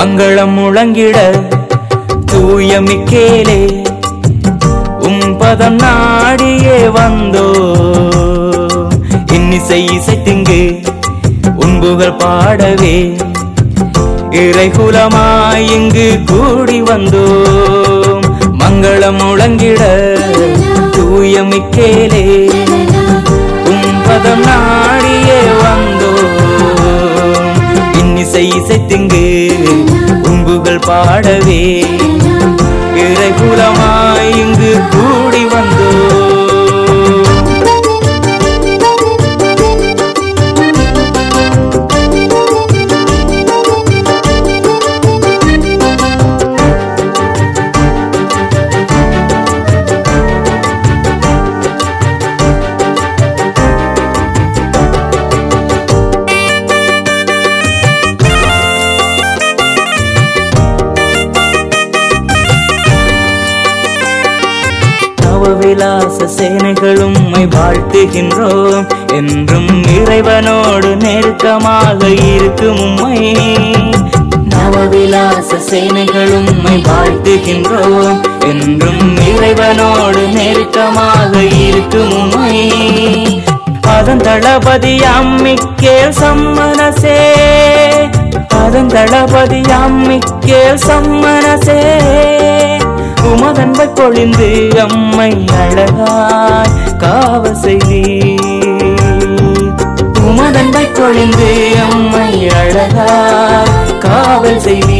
மங்களம் முழங்கிட தூய மிக்கேலே உம் பதம் நாடியே வந்தோ இன்னிசை இசைத்திங்கு உன்புகள் பாடவே இறைகுலமாய் இங்கு கூடி வந்தோம் மங்களம் முழங்கிட தூய மிக்கேலே உம் பதம் நாடியே வந்தோம் இன்னிசை இசைத்திங்கு உன்புகள் பாடவே இறைகுலமாய் இங்கு கூடி வந்தோம் நவவிலாச சேனைகளும் உம்மை வாழ்த்துகின்றோம் என்றும் இறைவனோடு நெருக்கமாக இருக்கும் உம்மை நவவிலாச சேனைகளும் உம்மை வாழ்த்துகின்றோம் என்றும் இறைவனோடு நெருக்கமாக இருக்கும் உம்மை அதன் தளபதி அம்மிக்கேல் சம்மனசே அதன் தளபதி அம்மிக்கேல் சம்மனசே உமதன்பை பொழிந்து அம்மை அழகாய் காவல் செய்தி உமதன்பை பொழிந்து அம்மை அழகாய் காவல் செய்தி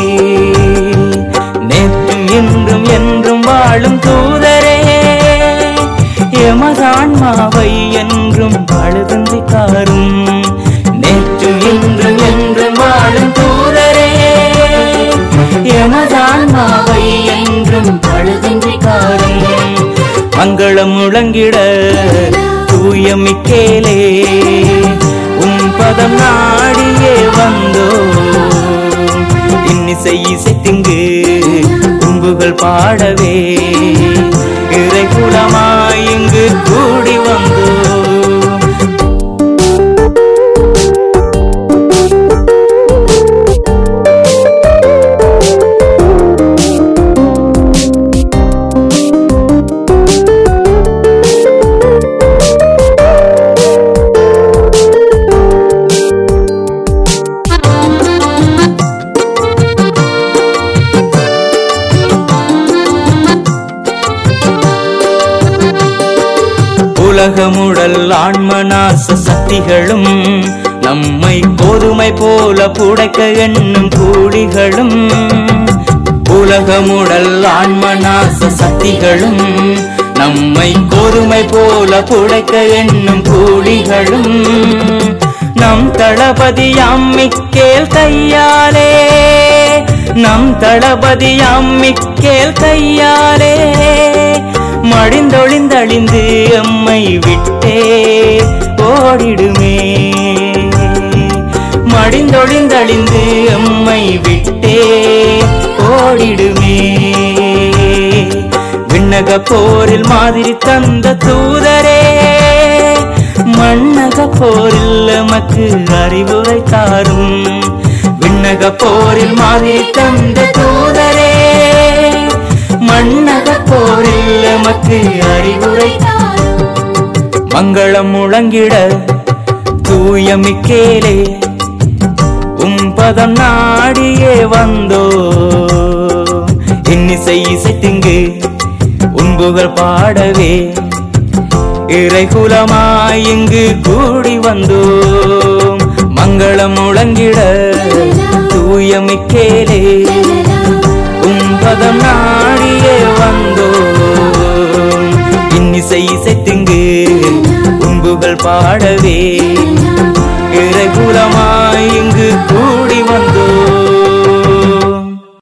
நேற்றும் இன்றும் என்றும் வாழும் தூதரே எமதான்மாவை என்றும் பழுதந்தி காரும் நேற்றும் இன்றும் என்றும் வாழும் தூதரே எமதான்மாவை என்றும் பழுதின்றி காரும் மங்களம் முழங்கிட தூய மிக்கேலே உம் பதம் நாடியே வந்தோ இன்னிசை இசைத்திங்கு உம்புகள் பாடவே இறைகுலமாய் இங்கு கூடி வந்தோ உலகமுடல் ஆன்மநாச சக்திகளும் நம்மை கோதுமை போல புடைக்க எண்ணும் கூலிகளும் உலகமுடல் ஆன்மநாச சக்திகளும் நம்மை கோதுமை போல புடைக்க எண்ணும் கூலிகளும் நம் தளபதி அம்மிக்கேல் கையாலே நம் தளபதி அம்மிக்கேல் கையாலே மடிந்தொழிந்தழிந்து அம்மை விட்டே ஓடிடுமே மடிந்தொழிந்தழிந்து அம்மை விட்டே ஓடிடுமே விண்ணக போரில் மாதிரி தந்த தூதரே மண்ணக போரில் எமக்கு அறிவுரை தாரும் விண்ணக போரில் மாதிரி தந்த தூதரே மண்ணக போரில் எமக்கு அறிவுரை மங்களம் முழங்கிட தூய மிக்கேலே உம் பதம் நாடியே வந்தோ இன்னிசை இசைத்திங்கு உன்புகள் பாடவே இறைகுலமாய் இங்கு கூடி வந்தோம் மங்களம் முழங்கிட தூய மிக்கேலே உம் பதம் நாடியே வந்தோம் இன்னிசை இசைத்திங்கு உன்புகள் பாடவே இறைகுலமாய் இங்கு கூடி வந்தோம்